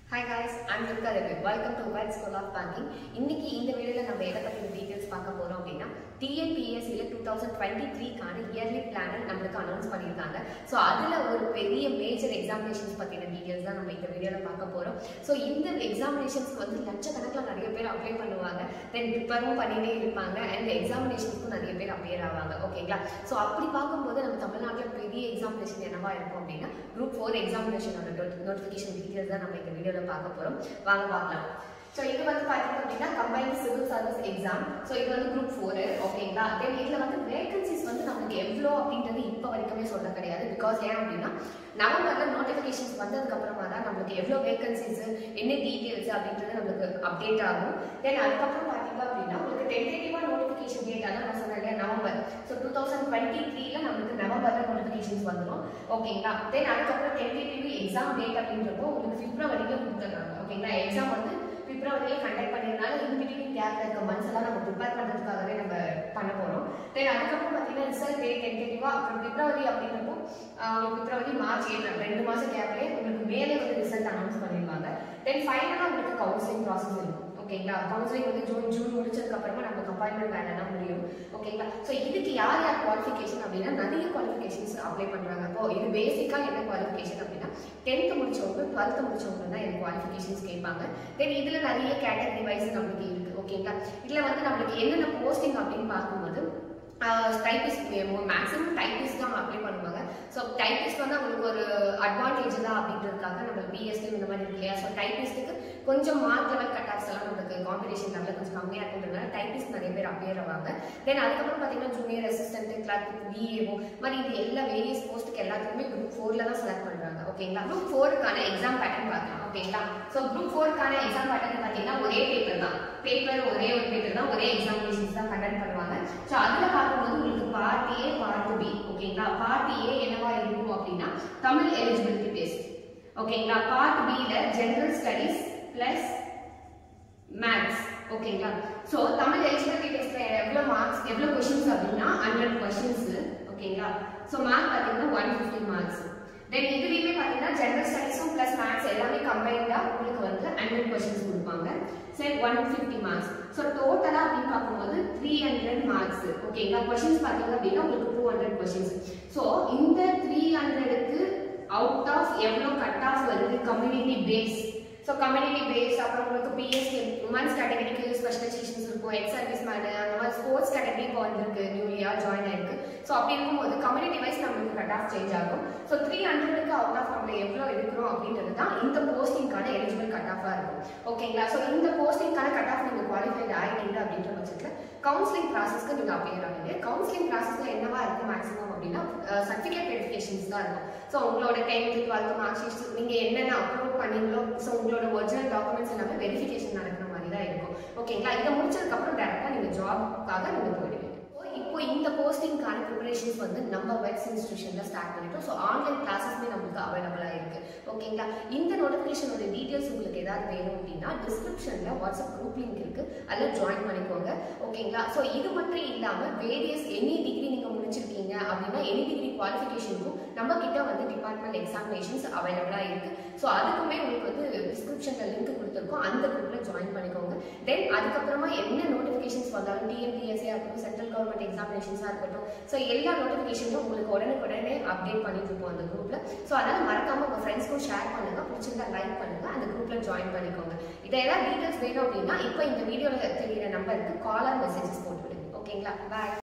hi guys I'm Durga Ravi welcome to white school of banking இன்னைக்கு இந்த வீடியோல நம்ம எதை பத்தின டீடைல்ஸ் பார்க்க போறோம் அப்படின்னா டிஎன்பிஎஸ்சியில் டூ தௌசண்ட் டுவெண்ட்டி த்ரீக்கான இயர்லி பிளானர் நம்மளுக்கு அனௌன்ஸ் பண்ணியிருக்காங்க ஸோ அதில் ஒரு பெரிய மேஜர் எக்ஸாமினேஷன்ஸ் பற்றின டீடைல்ஸ் தான் நம்ம இந்த வீடியோவில் பார்க்க போகிறோம் ஸோ இந்த எக்ஸாமினேஷன்ஸ்க்கு வந்து லட்சக்கணக்கில் நிறைய பேர் அப்ளை பண்ணுவாங்க தென் ப்ரிப்பேரும் பண்ணிட்டே இருப்பாங்க அண்ட் எக்ஸாமினேஷன்ஸ்க்கும் நிறைய பேர் அப்பியர் ஆவாங்க ஓகேங்களா ஸோ அப்படி பார்க்கும்போது நம்ம தமிழ்நாட்டில் பெரிய எக்ஸாமினேஷன் என்னவா இருக்கும் அப்படின்னா குரூப் ஃபோர் எக்ஸாமினேஷனோட நோட்டிஃபிகேஷன் டீடைல்ஸ் தான் நம்ம இந்த வீடியோவில் பார்க்க போகிறோம் வாங்க பார்க்கலாம் ஸோ இது வந்து பார்த்தீங்க அப்படின்னா combined civil service exam so இது வந்து குரூப் ஃபோர் ஓகேங்களா தென் இதில் வந்து வேகன்சிஸ் வந்து நமக்கு எவ்வளோ அப்படின்றது இப்போ வரைக்குமே சொல்ல கிடையாது பிகாஸ் ஏன் அப்படின்னா நவம்பரில் நோட்டிஃபிகேஷன்ஸ் வந்ததுக்கு அப்புறமா தான் நம்மளுக்கு எவ்வளோ வேகன்சிஸ் என்ன டீட்டெயில்ஸ் அப்படின்றது நம்மளுக்கு அப்டேட் ஆகும் தென் அதுக்கப்புறம் பார்த்தீங்க அப்படின்னா உங்களுக்கு டென்டேட்டிவாக நோட்டிஃபிகேஷன் டேட் அதான் நான் சொன்னேன் இல்லையா November so two thousand twenty த்ரீல நம்மளுக்கு நவம்பரில் நோட்டிஃபிகேஷன்ஸ் வந்துடும் ஓகேங்களா தென் அதுக்கப்புறம் டென்டேட்டிவ் எக்ஸாம் டேட் அப்படின்றப்போ உங்களுக்கு பிப்ரவரியில் கொடுத்துட்றாங்க ஓகேங்களா எக்ஸாம் வந்து பிப்ரவரியில கண்டக்ட் பண்ணிருந்தால இன் பிட்வீன் கேப்ல இருக்க மந்த்ஸ் எல்லாம் நம்ம ப்ரிப்பேர் பண்றதுக்காகவே நம்ம பண்ண போறோம் தென் அதுக்கப்புறம் பாத்தீங்கன்னா ரிசல்ட் டேட் டென்டேட்டிவா அப்புறம் பிப்ரவரி அப்படின்றப்போ ஆஹ் பிப்ரவரி மார்ச் ஏப்ரல் ரெண்டு மாசம் கேப்லயே உங்களுக்கு மேலே வந்து ரிசல்ட் அனௌன்ஸ் பண்ணிருவாங்க தென் ஃபைனலா உங்களுக்கு கவுன்சிலிங் ப்ராசஸ் இருக்கும் ஓகேங்களா கவுன்சிலிங் வந்து ஜூன் ஜூன் முடிச்சதுக்கு அப்புறமா நமக்கு அப்பாயின்மெண்ட் வேலைலாம் முடியும் ஓகேங்களா ஸோ இதுக்கு யார் யார் குவாலிஃபிகேஷன் அப்படின்னா நிறைய குவாலிஃபிகேஷன்ஸ் அப்ளை பண்றாங்க இப்போ இது பேசிக்கா என்ன குவாலிஃபிகேஷன் அப்படின்னா டென்த் முடிச்சவங்க டுவெல்த் முடிச்சவங்க தான் இது குவாலிஃபிகேஷன்ஸ் கேட்பாங்க தென் இதுல நிறைய கேட்டகரி வைஸ் நம்மளுக்கு இருக்கு ஓகேங்களா இதுல வந்து நம்மளுக்கு என்னென்ன போஸ்டிங் அப்படின்னு பார்க்கும்போது டைபிஸ்ட் மேக்ஸிமம் டைபிஸ்ட் தான் அப்ளை பண்ணுவாங்க ஸோ டைபிஸ்ட் வந்து அவங்களுக்கு ஒரு அட்வான்டேஜ் தான் அப்படின்றதுக்காக நம்ம பிஎஸ்டி இந்த மாதிரி இருக்கு இல்லையா ஸோ டைபிஸ்ட்டுக்கு கொஞ்சம் மார்க் லெவல் கட் ஆஃப்ஸ் எல்லாம் நம்மளுக்கு காம்படிஷன் லெவலில் கொஞ்சம் கம்மியாக இருக்குன்றதுனால டைபிஸ்ட் நிறைய பேர் அப்பியர் ஆவாங்க தென் அதுக்கப்புறம் பார்த்தீங்கன்னா ஜூனியர் அசிஸ்டன்ட் கிளர்க் பிஏஓ மாதிரி இது எல்லா வேரியஸ் போஸ்ட்டுக்கு எல்லாத்துக்குமே குரூப் ஃபோரில் தான் செலக்ட் பண்ணுறாங்க ஓகேங்களா குரூப் ஃபோருக்கான எக்ஸாம் பேட்டர்ன் பார்க்கலாம் ஓகேங்களா ஸோ குரூப் ஃபோருக்கான எக்ஸாம் பேட்டர்ன் பார்த்தீங்கன்னா ஒரே பேப்பர் தான் பேப்பர் ஒரே ஒரு பேப்பர் தான் ஒரே எக்ஸாமினேஷன்ஸ் தான் கண்டக்ட் பண்ணுவாங்க ஸோ அதில் பார்க்கும்போது உங்களுக்கு பார்ட் ஏ பார்ட் பி ஓகேங்களா பார்ட் ஏ என்னவா இருக்கும் அப்படின்னா தமிழ் எலிஜிபிலிட்டி டெஸ்ட் ஓகேங்களா பார்ட் பியில் ஜென்ரல் ஸ்டடீஸ் ப்ளஸ் மேத்ஸ் ஓகேங்களா ஸோ தமிழ் எலிஜிபிலிட்டி டெஸ்ட்ல எவ்வளோ மார்க்ஸ் எவ்வளோ கொஷின்ஸ் அப்படின்னா ஹண்ட்ரட் கொஷின்ஸ் ஓகேங்களா ஸோ மார்க் பார்த்தீங்கன்னா ஒன் ஃபிஃப்டி மார்க்ஸ் தென் இதுலேயுமே பார்த்தீங்கன்னா ஜென்ரல் ஸ்டடீஸும் ப்ளஸ் மேத்ஸ் எல்லாமே கம்பைண்டாக உங்களுக்கு வந்து ஹண்ட்ரட் கொஷின்ஸ் கொடுப்பாங்க சரி ஒன் ஃபிஃப்டி மார்க்ஸ் ஸோ டோட்டலாக அப்படின்னு பார்க்கும்போது த்ரீ ஹண்ட்ரட் மார்க்ஸ் ஓகேங்களா கொஷின்ஸ் பார்த்தீங்க அப்படின்னா உங்களுக்கு டூ ஹண்ட்ரட் கொஷின்ஸ் ஸோ இந்த த்ரீ ஹண்ட்ரடுக்கு அவுட் ஆஃப் எவ்வளோ கட் ஆஃப் வருது community base so community base அப்புறம் உங்களுக்கு பிஎஸ்சி உமன்ஸ் கேட்டகரிக்கு ஸ்பெஷலைசேஷன்ஸ் இருக்கும் எக்ஸ் சர்வீஸ் மேன் அந்த மாதிரி ஸ்போர்ட்ஸ் கேட்டகரி இப்போ வந்திருக்கு நியூலியா ஜாயின் ஆயிருக்கு ஸோ அப்படி இருக்கும்போது கம்யூனிட்டி வைஸ் நம்மளுக்கு கட் ஆஃப் சேஞ்ச் ஆகும் ஸோ த்ரீ ஹண்ட்ரடுக்கு அவுட் ஆஃப் நம்ம எவ்வளோ எடுக்கிறோம் அப்படின்றது தான் இந்த போஸ்டிங்கான எலிஜிபிள் கட் ஆஃபாக இருக்கும் ஓகேங்களா ஸோ இந்த போஸ்டிங்கான கட் ஆஃப் நீங்கள் குவாலிஃபைட் ஆகிட்டீங்க அப்படின்ற பட்சத்தில் கவுன்சிலிங் ப்ராசஸ்க்கு நீங்கள் அப்பியர் ஆகுங்க கவுன்சிலிங் ப்ராசஸில் என்னவா இருக்கும் மேக்ஸிமம் அப்படின்னா சர்டிஃபிகேட் வெரிஃபிகேஷன்ஸ் தான் இருக்கும் ஸோ உங்களோட டென்த்து டுவெல்த்து மார்க் ஷீட்ஸ் நீங்கள் என்னென்ன அப்லோட் பண்ணீங்களோ ஸோ உங்களோட ஒரிஜினல் டாக்குமெண்ட்ஸ் எல்லாமே வெரிஃபிகேஷன் நடக்கிற மாதிரி தான் இருக்கும் ஓகேங்களா இதை முடிச்சதுக்கப்புறம் டேரெக்டாக நீங்கள் ஜாப்க்காக நீங்கள் போயிடுவீங்க இப்போ இந்த போஸ்டிங்கான ப்ரிப்பரேஷன்ஸ் வந்து நம்ம வெட்ஸ் இன்ஸ்டியூஷன்ல ஸ்டார்ட் பண்ணிட்டோம் ஸோ ஆன்லைன் கிளாஸஸ்மே நம்மளுக்கு அவைலபிளாக இருக்கு ஓகேங்களா இந்த நோட்டிஃபிகேஷனோட டீட்டெயில்ஸ் உங்களுக்கு ஏதாவது வேணும் அப்படின்னா டிஸ்கிரிப்ஷன்ல வாட்ஸ்அப் குரூப் லிங்க் இருக்கு அதில் ஜாயின் பண்ணிக்கோங்க ஓகேங்களா ஸோ இது மட்டும் இல்லாமல் வேரியஸ் எனி டிகிரி நீங்கள் முடிச்சிருக்கீங்க அப்படின்னா எனி டிகிரி குவாலிஃபிகேஷனுக்கும் நம்ம கிட்ட வந்து டிபார்ட்மெண்ட் எக்ஸாமினேஷன்ஸ் அவைலபிளாக இருக்கு ஸோ அதுக்குமே உங்களுக்கு வந்து டிஸ்கிரிப்ஷன்ல லிங்க் கொடுத்துருக்கோம் அந்த குரூப்ல ஜாயின் பண்ணிக்கோங்க தென் அதுக்கப்புறமா என்ன நோட்டிஃபிகேஷன்ஸ் வந்தாலும் டிஎன்பிஎஸ்சியாக இருக்கட்டும் சென்ட்ரல் கவர்மெண்ட் எக்ஸாமினேஷன்ஸாக இருக்கட்டும் ஸோ எல்லா நோட்டிஃபிகேஷனும் உங்களுக்கு உடனுக்குடனே அப்டேட் பண்ணிட்டு இருப்போம் அந்த குரூப்ல ஸோ அதனால மறக்காம உங்க ஃப்ரெண்ட்ஸ்க்கும் ஷேர் பண்ணுங்க பிடிச்சிருந்தா லைக் பண்ணுங்க அந்த குரூப்ல ஜாயின் பண்ணிக்கோங்க இதை ஏதாவது டீட்டெயில்ஸ் வேணும் அப்படின்னா இப்போ இந்த வீடியோல தெரியிற நம்பருக்கு காலர் மெசேஜஸ் போட்டு விடுங்க ஓகேங்களா பாய்